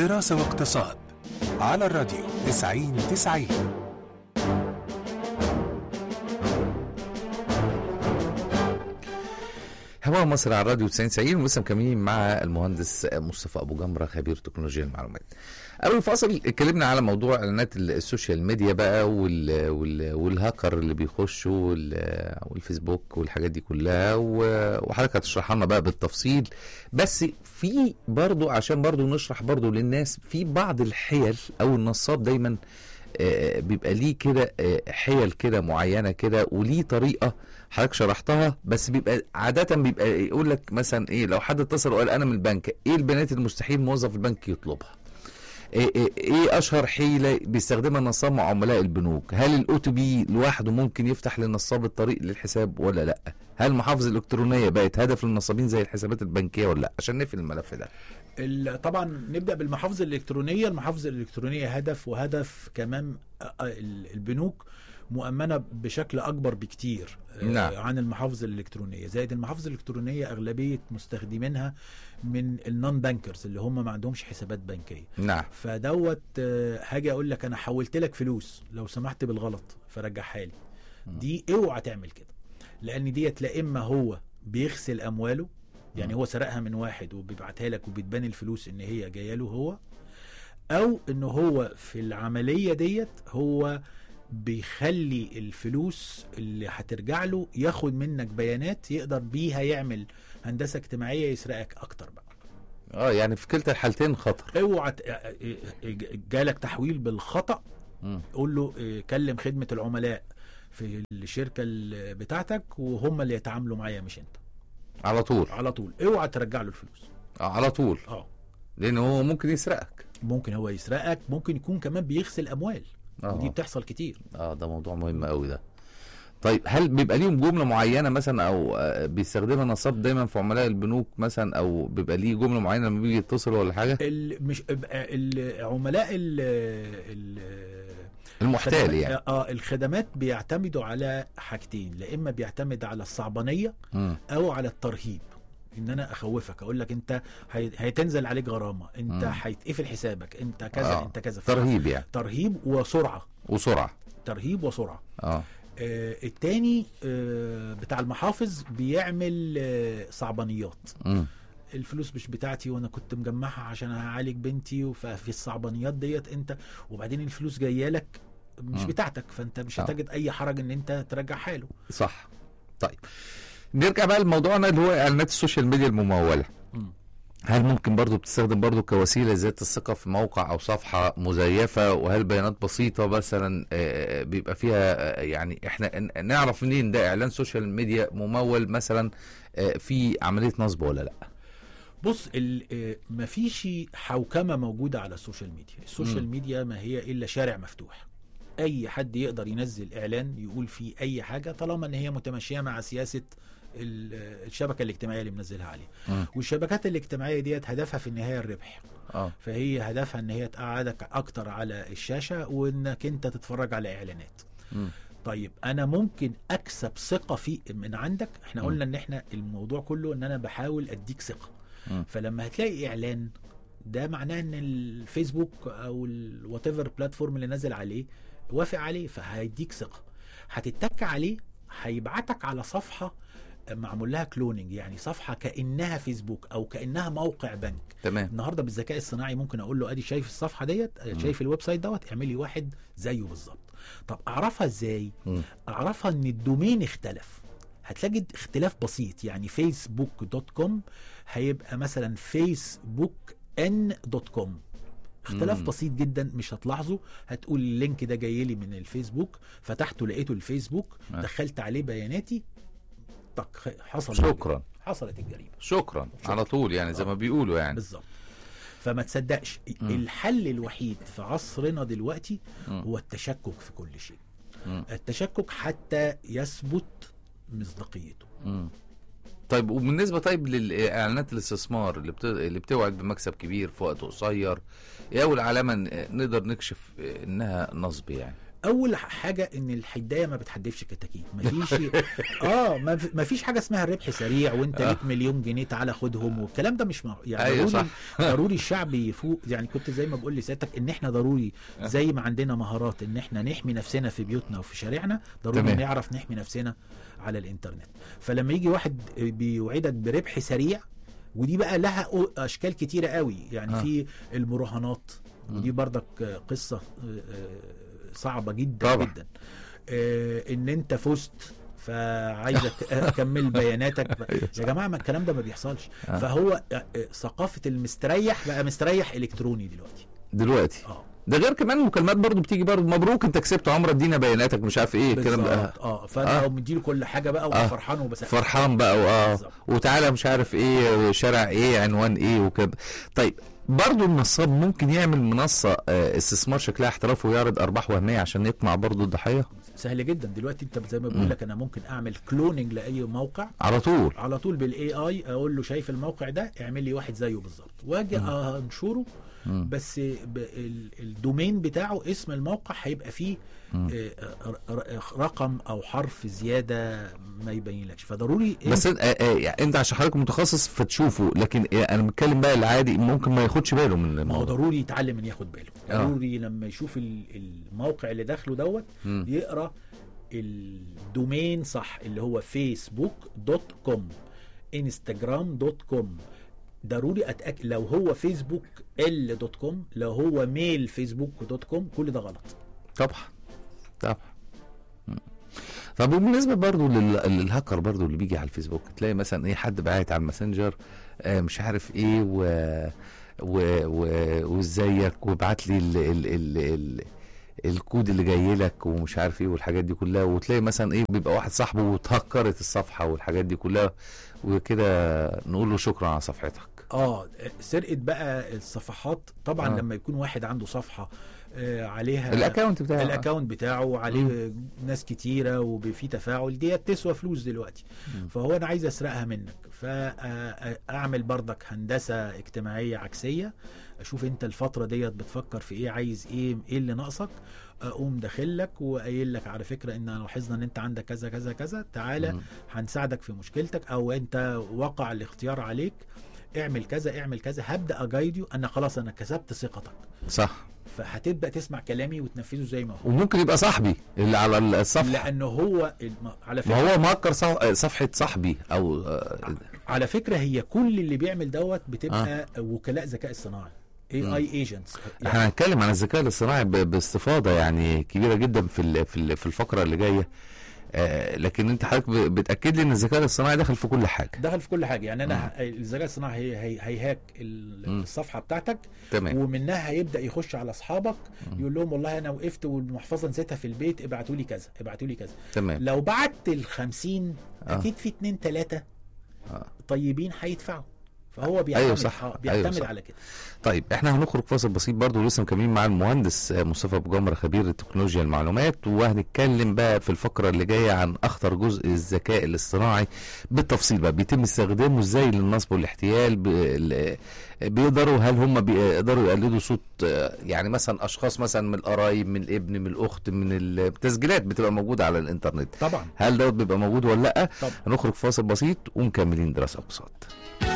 دراسة واقتصاد على الراديو 90 90 هواء مصر على الراديو 90 90 ولسه مكملين مع المهندس مصطفى ابو جمره خبير تكنولوجيا المعلومات. قبل الفاصل اتكلمنا على موضوع اعلانات السوشيال ميديا بقى وال وال والهاكر اللي بيخشوا وال والفيسبوك والحاجات دي كلها و- وحضرتك هتشرح لنا بقى بالتفصيل بس في برضو عشان برضو نشرح برضو للناس في بعض الحيل او النصاب دايما آه، بيبقى ليه كده آه، حيل كده معينه كده وليه طريقه حضرتك شرحتها بس بيبقى عاده بيبقى يقول لك مثلا ايه لو حد اتصل وقال انا من البنك ايه البيانات المستحيل موظف البنك يطلبها ايه, إيه, ايه اشهر حيله بيستخدمها النصاب مع عملاء البنوك هل الاو تي بي لوحده ممكن يفتح للنصاب الطريق للحساب ولا لا هل المحافظ الالكترونيه بقت هدف للنصابين زي الحسابات البنكيه ولا لا عشان نقفل الملف ده ال- طبعا نبدا بالمحافظ الالكترونيه المحافظ الالكترونيه هدف وهدف كمان آه، آه، ال- البنوك مؤمنه بشكل اكبر بكتير آه، نعم. عن المحافظ الالكترونيه زائد المحافظ الالكترونيه اغلبيه مستخدمينها من النون بانكرز اللي هم ما عندهمش حسابات بنكيه نعم فدوت آه، هاجي اقول لك انا حولت لك فلوس لو سمحت بالغلط فرجعها لي دي اوعى تعمل كده لان ديت لا اما هو بيغسل امواله يعني هو سرقها من واحد وبيبعتها لك وبتبان الفلوس ان هي جايه له هو او ان هو في العمليه ديت هو بيخلي الفلوس اللي هترجع له ياخد منك بيانات يقدر بيها يعمل هندسه اجتماعيه يسرقك اكتر بقى اه يعني في كلتا الحالتين خطر اوعى ت- جالك تحويل بالخطا مم. قول له إيه، كلم خدمه العملاء في الشركه ال- بتاعتك وهم اللي يتعاملوا معايا مش انت على طول على طول اوعى ترجع له الفلوس آه على طول اه لان هو ممكن يسرقك ممكن هو يسرقك ممكن يكون كمان بيغسل اموال اه ودي بتحصل كتير اه ده موضوع مهم قوي ده طيب هل بيبقى ليهم جمله معينه مثلا او آه، بيستخدمها نصاب دايما في عملاء البنوك مثلا او بيبقى ليه جمله معينه لما بيجي يتصل ولا حاجه ال مش العملاء ال ال المحتال الخدمات- يعني اه الخدمات بيعتمدوا على حاجتين لا اما بيعتمد على الصعبانيه مم. او على الترهيب ان انا اخوفك اقول لك انت هي- هيتنزل عليك غرامه انت مم. هيتقفل حسابك انت كذا آه. آه. انت كذا ترهيب يعني ترهيب وسرعه وسرعه ترهيب وسرعه اه آه التاني آه بتاع المحافظ بيعمل آه صعبانيات مم. الفلوس مش بتاعتي وانا كنت مجمعها عشان هعالج بنتي ففي الصعبانيات ديت انت وبعدين الفلوس جايه لك مش مم. بتاعتك فانت مش آه. هتجد اي حرج ان انت ترجعها له صح طيب نرجع بقى لموضوعنا اللي هو اعلانات السوشيال ميديا المموله مم. هل ممكن برضو بتستخدم برضو كوسيلة ذات الثقة في موقع أو صفحة مزيفة وهل بيانات بسيطة مثلا آه، بيبقى فيها آه، يعني احنا ن- نعرف منين ده إعلان سوشيال ميديا ممول مثلا آه، في عملية نصب ولا لا بص ال- آه، مفيش حوكمه موجوده على السوشيال ميديا السوشيال مم. ميديا ما هي الا شارع مفتوح اي حد يقدر ينزل اعلان يقول فيه اي حاجه طالما ان هي متماشيه مع سياسه ال- آه، الشبكه الاجتماعيه اللي منزلها عليه مم. والشبكات الاجتماعيه ديت هدفها في النهايه الربح اه فهي هدفها ان هي تقعدك اكتر على الشاشه وانك انت تتفرج على اعلانات مم. طيب انا ممكن اكسب ثقه في من عندك احنا مم. قلنا ان احنا الموضوع كله ان انا بحاول اديك ثقه مم. فلما هتلاقي اعلان ده معناه ان الفيسبوك او الوات ايفر بلاتفورم اللي نازل عليه وافق عليه فهيديك ثقه هتتك عليه هيبعتك على صفحه معمول لها كلوننج يعني صفحه كانها فيسبوك او كانها موقع بنك تمام النهارده بالذكاء الصناعي ممكن اقول له ادي شايف الصفحه ديت شايف الويب سايت دوت اعمل لي واحد زيه بالظبط طب اعرفها ازاي مم. اعرفها ان الدومين اختلف هتلاقي اختلاف بسيط يعني فيسبوك دوت كوم هيبقى مثلا فيسبوك ان دوت كوم اختلاف مم. بسيط جدا مش هتلاحظه هتقول اللينك ده جاي لي من الفيسبوك فتحته لقيته الفيسبوك آه. دخلت عليه بياناتي طق حصل شكرا حصلت الجريمه شكرا على طول يعني زي ما بيقولوا يعني بالظبط فما تصدقش مم. الحل الوحيد في عصرنا دلوقتي مم. هو التشكك في كل شيء مم. التشكك حتى يثبت مصداقيته مم. طيب وبالنسبه طيب للاعلانات الاستثمار اللي بت... اللي بتوعد بمكسب كبير في وقت قصير ايه اول علامه ن- نقدر نكشف انها نصب يعني اول حاجه ان الحدايه ما بتحدفش كتاكيت مفيش اه ما في- مفيش حاجه اسمها الربح سريع وانت آه. ليك مليون جنيه تعالى خدهم والكلام ده مش مع... يعني أيوة ضروري صح. ضروري الشعب يفوق يعني كنت زي ما بقول لسيادتك ان احنا ضروري زي ما عندنا مهارات ان احنا نحمي نفسنا في بيوتنا وفي شارعنا ضروري تمام. نعرف نحمي نفسنا على الانترنت فلما يجي واحد بيوعدك بربح سريع ودي بقى لها أو- اشكال كتيره قوي يعني آه. في المراهنات ودي برضك قصه صعبه جدا طبعا. جدا آه، ان انت فزت فعايزك اكمل بياناتك يا جماعه ما الكلام ده ما بيحصلش آه. فهو آه، آه، ثقافه المستريح بقى مستريح الكتروني دلوقتي دلوقتي اه ده غير كمان المكالمات برضو بتيجي برضو مبروك انت كسبت عمره ادينا بياناتك مش عارف ايه الكلام ده بالظبط اه فانا آه. آه. مديله كل حاجه بقى آه. وفرحان وبس فرحان بقى واه بالظبط. وتعالى مش عارف ايه شارع ايه عنوان ايه وكده طيب برضو النصاب ممكن يعمل منصة آه، استثمار شكلها احتراف ويعرض ارباح وهمية عشان يقنع برضو الضحية سهل جدا دلوقتي انت زي ما مم. بقول لك انا ممكن اعمل كلوننج لاي موقع على طول على طول بالاي اي اقول له شايف الموقع ده اعمل لي واحد زيه بالظبط واجي انشره مم. بس ب- ال- الدومين بتاعه اسم الموقع هيبقى فيه مم. آه، ر- ر- رقم او حرف زياده ما يبينلكش فضروري بس انت, آه، آه، يعني انت عشان حضرتك متخصص فتشوفه لكن آه، انا بتكلم بقى العادي ممكن ما ياخدش باله من ما هو الموضوع ضروري يتعلم ان ياخد باله آه. ضروري لما يشوف ال- الموقع اللي داخله دوت مم. يقرا الدومين صح اللي هو فيسبوك دوت كوم انستجرام دوت كوم ضروري اتاكد لو هو فيسبوك ال دوت كوم لو هو ميل فيسبوك دوت كوم كل ده غلط طبعا طبعا مم. طب وبالنسبه برضو لل- للهاكر برضو اللي بيجي على الفيسبوك تلاقي مثلا ايه حد باعت على الماسنجر آه مش عارف ايه و و و وازيك وابعت لي ال ال ال ال الكود اللي جاي لك ومش عارف ايه والحاجات دي كلها وتلاقي مثلا ايه بيبقى واحد صاحبه واتهكرت الصفحه والحاجات دي كلها وكده نقول له شكرا على صفحتك اه سرقه بقى الصفحات طبعا آه. آه. لما يكون واحد عنده صفحه آه عليها الاكونت بتاعه الاكونت بتاعه وعليه ناس كتيره وفي تفاعل دي تسوى فلوس دلوقتي مم. فهو انا عايز اسرقها منك فاعمل بردك هندسه اجتماعيه عكسيه اشوف انت الفتره ديت بتفكر في ايه عايز ايه ايه اللي ناقصك اقوم داخل لك وقايل لك على فكره ان لاحظنا ان انت عندك كذا كذا كذا تعالى مم. هنساعدك في مشكلتك او انت وقع الاختيار عليك اعمل كذا اعمل كذا هبدا اجايديو انا خلاص انا كسبت ثقتك صح فهتبدا تسمع كلامي وتنفذه زي ما هو وممكن يبقى صاحبي اللي على الصفحه لانه هو الم... على ما فكره هو مهكر صف- صفحة صاحبي او آه، على فكره هي كل اللي بيعمل دوت بتبقى آه. وكلاء ذكاء اصطناعي اي مم. اي ايجنتس احنا هنتكلم عن الذكاء الاصطناعي ب- باستفاضة يعني كبيرة جدا في ال- في ال- في الفقرة اللي جاية آه، لكن انت حضرتك ب- بتاكد لي ان الذكاء الاصطناعي داخل في كل حاجة دخل في كل حاجه يعني انا ه- الذكاء الاصطناعي هي هي هيهاك ال- مم. الصفحه بتاعتك تمام ومنها هيبدا يخش على اصحابك مم. يقول لهم والله انا وقفت والمحفظه نسيتها في البيت ابعتوا لي كذا ابعتوا لي كذا تمام لو بعت ال 50 آه. اكيد في اتنين تلاته آه. طيبين هيدفعوا فهو بيعتمد صح. آه، أيوة بيعتمد صح. على كده طيب احنا هنخرج فاصل بسيط برضه ولسه مكملين مع المهندس آه، مصطفى ابو جمره خبير التكنولوجيا المعلومات وهنتكلم بقى في الفقره اللي جايه عن اخطر جزء الذكاء الاصطناعي بالتفصيل بقى بيتم استخدامه ازاي للنصب والاحتيال ب- ال- بيقدروا هل هم بيقدروا يقلدوا صوت آه، يعني مثلا اشخاص مثلا من القرايب من الابن من الاخت من التسجيلات بتبقى موجوده على الانترنت طبعا هل دوت بيبقى موجود ولا لا طبعا هنخرج فاصل بسيط ومكملين دراسه اقتصاد